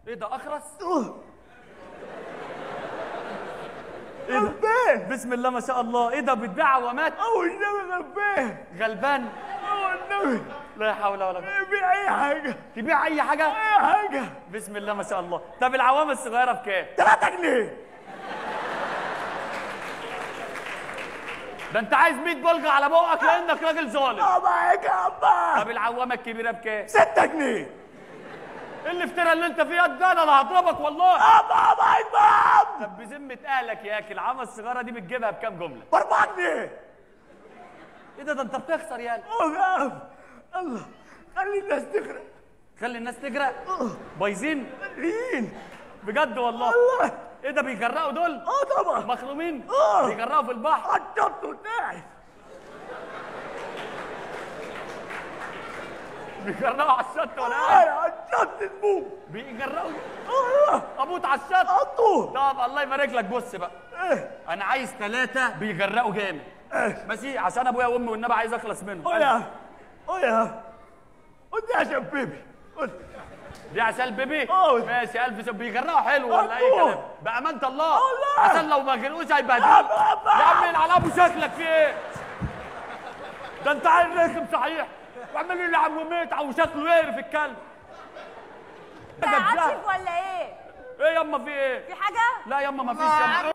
ايه ده اخرس ايه غلبان بسم الله ما شاء الله ايه ده بتبيع عوامات او النبي غلبان غلبان او النبي لا حول ولا قوه يبيع اي حاجه تبيع اي حاجه اي حاجه بسم الله ما شاء الله طب العوامه الصغيره بكام 3 جنيه ده انت عايز 100 بلجه على بقك لانك راجل ظالم بابا يا جابا طب العوامه الكبيره بكام 6 جنيه ايه الافتراء اللي انت فيها ده انا اللي هضربك والله بابا يا بابا طب بذمه اهلك يا اخي العوامه الصغيره دي بتجيبها بكام جمله ب 4 جنيه ايه ده ده انت بتخسر يالا اوه يا الله خلي الناس تغرق خلي الناس تجرأ بايظين مين بجد والله والله ايه ده بيجرأوا دول اه طبعا مخرومين آه. بيجرأوا في البحر عطلت وتاعي بيجرأوا على الشط ولا ايه انا عطلت البوم بيجرأوا اه ابوت على الشط عطوه طب الله يبارك لك بص بقى ايه انا عايز ثلاثه بيجرأوا جامد ايه ماشي عشان ابويا وامي والنبي عايز اخلص منهم قول يا قول يا قول يا عشان بيبي قول دي عشان البيبي آه. ماشي الف شوف بيجرأوا حلو ولا اي آه. كلام بامانه الله والله. عشان لو ما غرقوش هيبهدلوا يا بابا. يا عم العب ابو شكلك في ايه ده انت عيل رخم صحيح وعمال يلعب وميتع وشكله يقرف الكلب ده عاطف ولا ايه؟ ايه ياما في ايه في حاجة؟ لا ياما ما فيش ياما